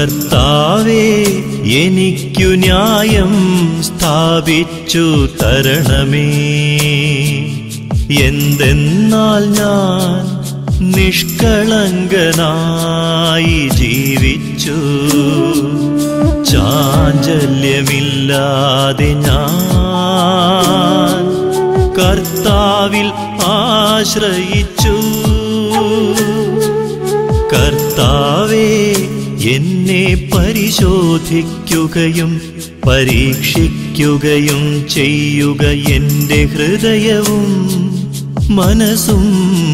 കർത്താവേ എനിക്കു ന്യായം സ്ഥാപിച്ചു തരണമേ എന്തെന്നാൽ ഞാൻ നിഷ്കളങ്കനായി ജീവിച്ചു ചാഞ്ചല്യമില്ലാതെ ഞാൻ കർത്താവിൽ ആശ്രയിച്ചു കർത്താവേ എന്നെ പരിശോധിക്കുകയും പരീക്ഷിക്കുകയും ചെയ്യുക എൻ്റെ ഹൃദയവും മനസ്സും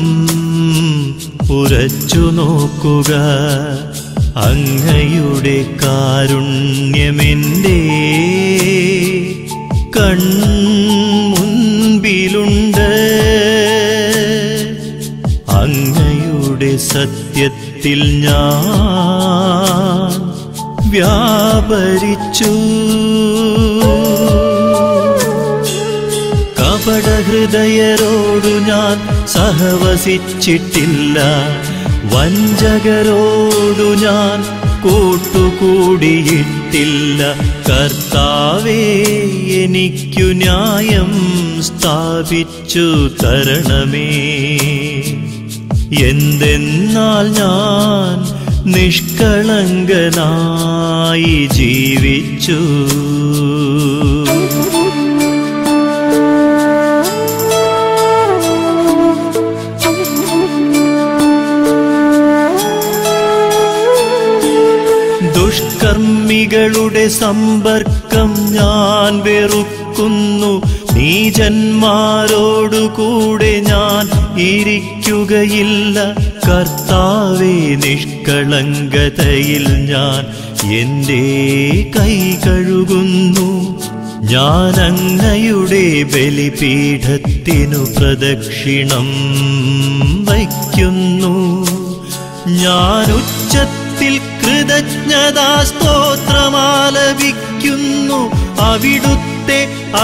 ഉരച്ചു നോക്കുക അങ്ങയുടെ കാരുണ്യമെൻ്റെ കൺമുൻപിലുണ്ട് അങ്ങയുടെ സത്യത്തിൽ ഞാൻ വ്യാപരിച്ചു കപടഹൃദയരോടു ഞാൻ സഹവസിച്ചിട്ടില്ല വഞ്ചകരോടു ഞാൻ കൂട്ടുകൂടിയിട്ടില്ല കർത്താവേ എനിക്കു ന്യായം സ്ഥാപിച്ചു തരണമേ എന്തെന്നാൽ ഞാൻ നിഷ്കളങ്കനായി ജീവിച്ചു ദുഷ്കർമ്മികളുടെ സമ്പർക്കം ഞാൻ വെറുക്കുന്നു നീചന്മാരോടുകൂടെ ഞാൻ ഇരിക്കുകയില്ല കർത്താവേ നിഷ്കളങ്കതയിൽ ഞാൻ എൻ്റെ കൈ കഴുകുന്നു ഞാൻ അങ്ങയുടെ ബലിപീഠത്തിനു പ്രദക്ഷിണം വയ്ക്കുന്നു ഞാൻ ഉച്ചത്തിൽ കൃതജ്ഞതാ സ്തോത്രമാലപിക്കുന്നു അവിടുത്തെ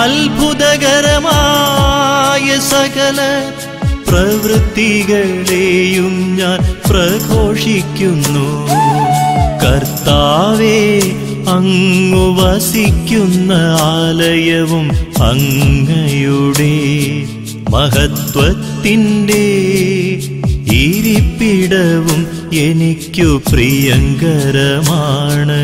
അത്ഭുതകരമായ സകല പ്രവൃത്തികളെയും ഞാൻ പ്രഘോഷിക്കുന്നു കർത്താവേ അങ്ങു വസിക്കുന്ന ആലയവും അങ്ങയുടെ മഹത്വത്തിൻ്റെ ഇരിപ്പിടവും എനിക്കു പ്രിയങ്കരമാണ്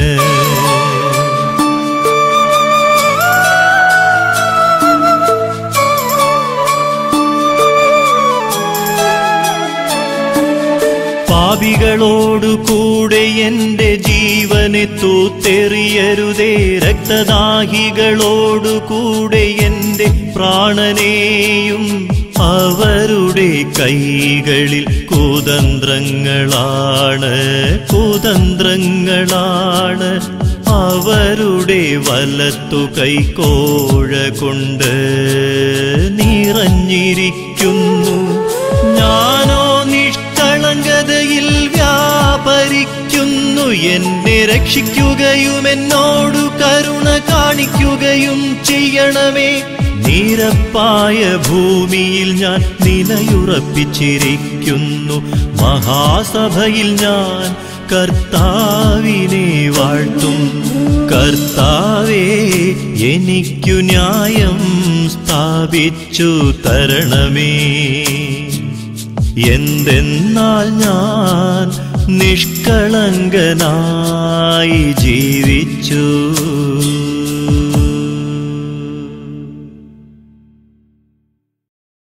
പാപികളോടു കൂടെ എന്റെ ജീവനെ തൂത്തെറിയരുതേ രക്തദാഹികളോടു കൂടെ എന്റെ പ്രാണനെയും അവരുടെ കൈകളിൽ കുതന്ത്രങ്ങളാണ് കുതന്ത്രങ്ങളാണ് അവരുടെ വലത്തു കൈക്കോഴ കൊണ്ട് നിറഞ്ഞിരിക്കുന്നു ഞാനോ നിഷ്കളങ്കതയിൽ വ്യാപരിക്കുന്നു എന്നെ രക്ഷിക്കുകയും എന്നോടു കരുണ കാണിക്കുകയും ചെയ്യണമേ നിരപ്പായ ഭൂമിയിൽ ഞാൻ നിലയുറപ്പിച്ചിരിക്കുന്നു മഹാസഭയിൽ ഞാൻ കർത്താവിനെ വാഴ്ത്തും കർത്താവേ എനിക്കു ന്യായം സ്ഥാപിച്ചു തരണമേ എന്തെന്നാൽ ഞാൻ നിഷ്കളങ്കനായി ജീവിച്ചു